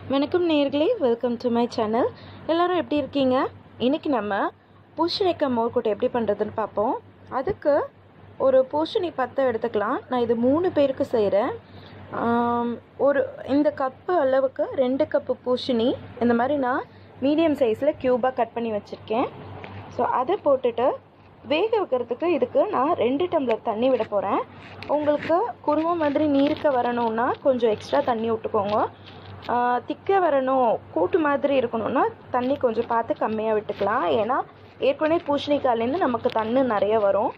வணக்கம் நேர்களே welcome to my channel எல்லாரும் எப்படி இருக்கீங்க இன்றைக்கி நம்ம பூசணிக்காய் மோர்கொட்டை எப்படி பண்ணுறதுன்னு பார்ப்போம் அதுக்கு ஒரு பூசணி பத்தை எடுத்துக்கலாம் நான் இது மூணு பேருக்கு செய்கிறேன் ஒரு இந்த கப்பு அளவுக்கு ரெண்டு கப்பு பூசணி இந்த மாதிரி நான் மீடியம் சைஸில் க்யூபாக கட் பண்ணி வச்சுருக்கேன் ஸோ அதை போட்டுட்டு வேக வைக்கிறதுக்கு இதுக்கு நான் ரெண்டு டம்ளர் தண்ணி விட போகிறேன் உங்களுக்கு குருவம் மாதிரி நீர்க்க வரணும்னா கொஞ்சம் எக்ஸ்ட்ரா தண்ணி விட்டுக்கோங்க திக்க வரணும் கூட்டு மாதிரி இருக்கணும்னா தண்ணி கொஞ்சம் பார்த்து கம்மியாக விட்டுக்கலாம் ஏன்னா ஏற்கனவே பூசணிக்காயிலேருந்து நமக்கு தண்ணி நிறைய வரும்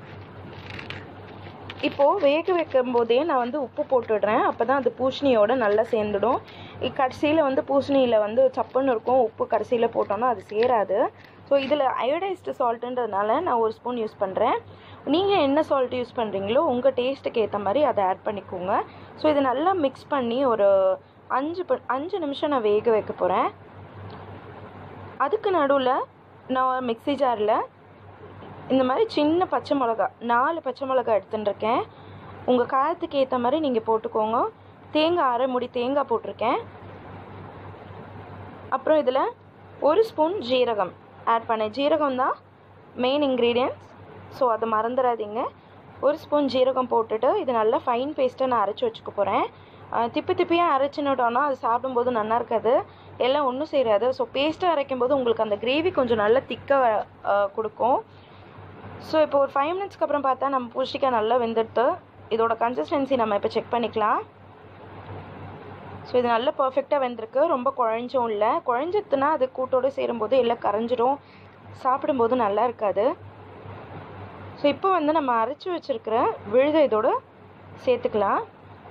இப்போது வேக வைக்கும் போதே நான் வந்து உப்பு போட்டுடுறேன் அப்போ தான் அது பூசணியோட நல்லா சேர்ந்துடும் கடைசியில் வந்து பூசணியில் வந்து சப்புன்னு இருக்கும் உப்பு கடைசியில் போட்டோன்னா அது சேராது ஸோ இதில் அயோடைஸ்டு சால்ட்டுன்றதுனால நான் ஒரு ஸ்பூன் யூஸ் பண்ணுறேன் நீங்கள் என்ன சால்ட் யூஸ் பண்ணுறீங்களோ உங்கள் டேஸ்ட்டுக்கு ஏற்ற மாதிரி அதை ஆட் பண்ணிக்கோங்க ஸோ இதை நல்லா மிக்ஸ் பண்ணி ஒரு அஞ்சு ப அஞ்சு நிமிஷம் நான் வேக வைக்க போகிறேன் அதுக்கு நடுவில் நான் மிக்ஸி ஜாரில் இந்த மாதிரி சின்ன பச்சை மிளகா நாலு பச்சை மிளகா எடுத்துட்டுருக்கேன் உங்கள் காரத்துக்கு ஏற்ற மாதிரி நீங்கள் போட்டுக்கோங்க தேங்காய் அரை முடி தேங்காய் போட்டிருக்கேன் அப்புறம் இதில் ஒரு ஸ்பூன் ஜீரகம் ஆட் பண்ணேன் ஜீரகம் தான் மெயின் இன்க்ரீடியன்ட்ஸ் ஸோ அதை மறந்துடாதீங்க ஒரு ஸ்பூன் ஜீரகம் போட்டுட்டு இது நல்லா ஃபைன் பேஸ்ட்டை நான் அரைச்சி வச்சுக்க போகிறேன் திப்பி திப்பியாக அரைச்சினுட்டோன்னா அது சாப்பிடும்போது நல்லா இருக்காது எல்லாம் ஒன்றும் சேராது ஸோ பேஸ்ட்டாக அரைக்கும் போது உங்களுக்கு அந்த கிரேவி கொஞ்சம் நல்லா திக்காக கொடுக்கும் ஸோ இப்போ ஒரு ஃபைவ் மினிட்ஸ்க்கு அப்புறம் பார்த்தா நம்ம பூஷிக்காய் நல்லா வெந்துடுத்து இதோட கன்சிஸ்டன்சி நம்ம இப்போ செக் பண்ணிக்கலாம் ஸோ இது நல்லா பர்ஃபெக்டாக வெந்திருக்கு ரொம்ப குழஞ்சும் இல்லை குழஞ்சதுன்னா அது கூட்டோடு சேரும்போது எல்லாம் கரைஞ்சிடும் சாப்பிடும்போது நல்லா இருக்காது ஸோ இப்போ வந்து நம்ம அரைச்சி வச்சுருக்கிற விழுத இதோடு சேர்த்துக்கலாம்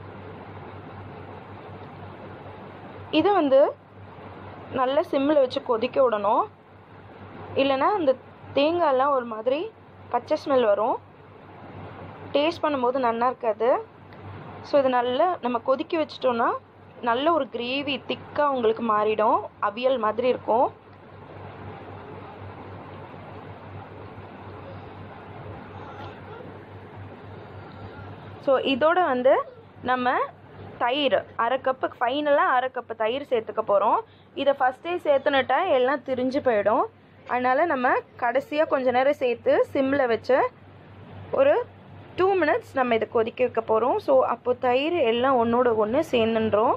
இதை வந்து நல்லா சிம்மில் வச்சு கொதிக்க விடணும் இல்லைன்னா அந்த தேங்காயெல்லாம் ஒரு மாதிரி பச்சை ஸ்மெல் வரும் டேஸ்ட் பண்ணும்போது நல்லா இருக்காது ஸோ இது நல்லா நம்ம கொதிக்க வச்சிட்டோன்னா நல்ல ஒரு கிரேவி திக்காக உங்களுக்கு மாறிடும் அவியல் மாதிரி இருக்கும் ஸோ இதோட வந்து நம்ம தயிர் அரை கப்பு ஃபைனலாக அரை கப்பு தயிர் சேர்த்துக்க போகிறோம் இதை ஃபஸ்ட்டே சேர்த்துனுட்டா எல்லாம் திரிஞ்சு போயிடும் அதனால் நம்ம கடைசியாக கொஞ்ச நேரம் சேர்த்து சிம்மில் வச்சு ஒரு டூ மினிட்ஸ் நம்ம இதை கொதிக்க வைக்க போகிறோம் ஸோ அப்போ தயிர் எல்லாம் ஒன்றோட ஒன்று சேர்ந்துன்றோம்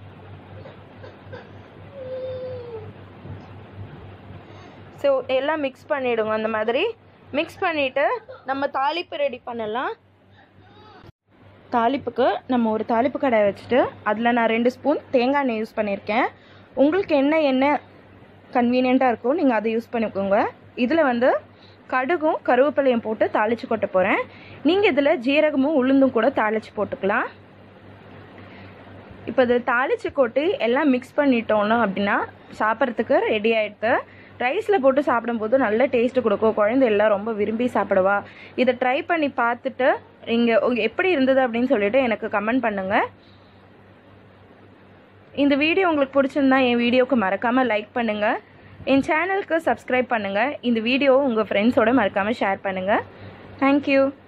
ஸோ எல்லாம் மிக்ஸ் பண்ணிவிடுங்க அந்த மாதிரி மிக்ஸ் பண்ணிவிட்டு நம்ம தாளிப்பு ரெடி பண்ணலாம் தாளிப்புக்கு நம்ம ஒரு தாளிப்பு கடாயை வச்சுட்டு அதில் நான் ரெண்டு ஸ்பூன் தேங்காய் எண்ணெய் யூஸ் பண்ணியிருக்கேன் உங்களுக்கு என்ன எண்ணெய் கன்வீனியண்ட்டாக இருக்கோ நீங்கள் அதை யூஸ் பண்ணிக்கோங்க இதில் வந்து கடுகும் கருவேப்பிலையும் போட்டு தாளித்து கொட்ட போகிறேன் நீங்கள் இதில் ஜீரகமும் உளுந்தும் கூட தாளித்து போட்டுக்கலாம் இப்போ இது தாளித்து கொட்டி எல்லாம் மிக்ஸ் பண்ணிட்டோம்னா அப்படின்னா சாப்பிட்றதுக்கு ரெடி ஆகிடுது ரைஸில் போட்டு சாப்பிடும்போது நல்ல டேஸ்ட்டு கொடுக்கும் குழந்தை எல்லாம் ரொம்ப விரும்பி சாப்பிடுவா இதை ட்ரை பண்ணி பார்த்துட்டு நீங்கள் எப்படி இருந்தது அப்படின்னு சொல்லிட்டு எனக்கு கமெண்ட் பண்ணுங்கள் இந்த வீடியோ உங்களுக்கு பிடிச்சிருந்தா என் வீடியோவுக்கு மறக்காமல் லைக் பண்ணுங்கள் என் சேனலுக்கு சப்ஸ்கிரைப் பண்ணுங்கள் இந்த வீடியோ உங்கள் ஃப்ரெண்ட்ஸோடு மறக்காமல் ஷேர் பண்ணுங்கள் தேங்க்யூ